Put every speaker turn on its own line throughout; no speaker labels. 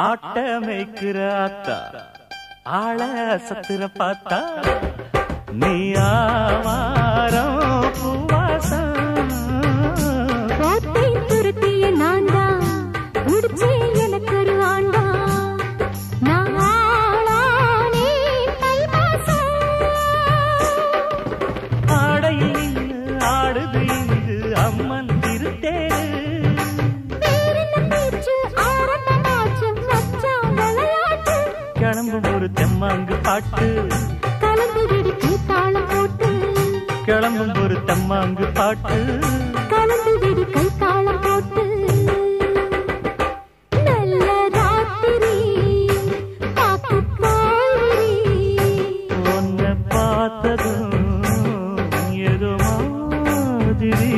ஆட்ட மேய்க்கிற ஆத்தா ஆள சத்துர பார்த்தா நீ ஆவாரம் பூவாசம்
கோட்டை துருத்திய நான்தான் முடிச்சே எனக்கு ஒரு ஆண்டா நான் ஆளானே தை மாசம்
ஆடையில் நின்னு ஆடுது இங்கு அம்மன் திருத்தேரு
பேரென்ன பேச்சு ஆரம்பமாச்சு மச்சான் விளையாட்டு
கிளம்பும் ஒரு தெம்மாங்கு பாட்டு
கலந்து வெடிக்கு தாளம் போட்டு
கிளம்பும் ஒரு தெம்மாங்கு பாட்டு
கலந்து வெடிக்கை தாளம் போட்டு நல்ல ராத்திரி காத்து காய்கறி
உன்னை பார்த்ததும் ஏதோ மாதிரி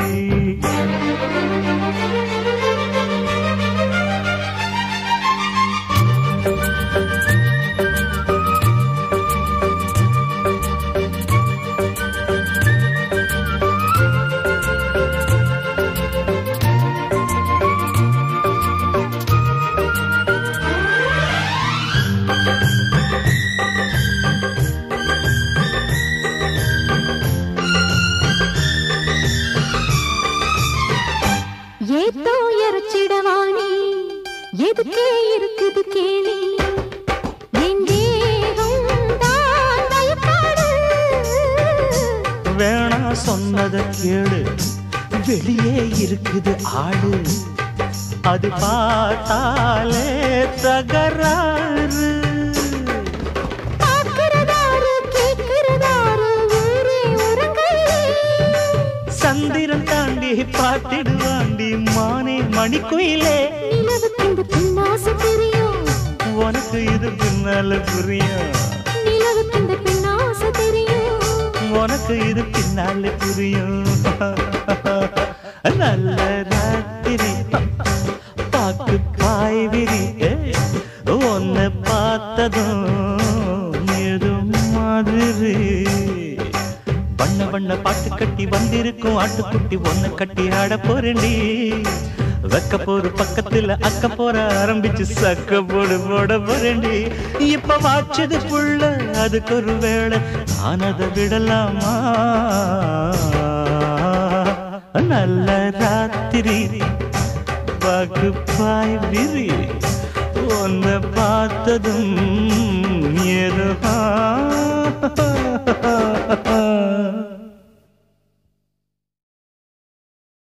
ஏதோ எரச்சிடவானே எதுக்கே இருக்குது கேளி என் தேகம் தான் வயக்காடு.
வேணா சொன்னத கேளு வெளியே இருக்குது ஆளு அது பார்த்தாலே தகராறு
பார்க்கிறதாரு, கேட்கிறதாரு, ஊரே உறங்கலே.
சந்திரன் தாண்டி பார்த்திடுவாண்டி மானே மணிக்குயிலே
நிலவுக்கு இந்த பின்னாசை தெரியும்
உனக்கு இது பின்னால புரியும்
நிலவுக்கு இந்த பின்னாசை தெரியும்
உனக்கு இது பின்னால புரியும் நல்ல ராத்திரி பாக்கு பாய் விரி உன்னை பார்த்ததும் ஏதோ மாதிரி வண்ண வண்ண பாட்டு கட்டி வந்திருக்கும் ஆட்டுக்குட்டி ஒன்ன கட்டி ஆட போறேன்டி வெக்க போரு பக்கத்துல அக்க போற ஆரம்பிச்சு சக்க போடு போட போறேன்டி இப்ப வாச்சது புள்ள அதுக்கு ஒரு வேளை நான் அதை விடலாமா நல்ல ராத்திரி பாக்கு பாய் விரி உன்னை பார்த்ததும் ஏதோ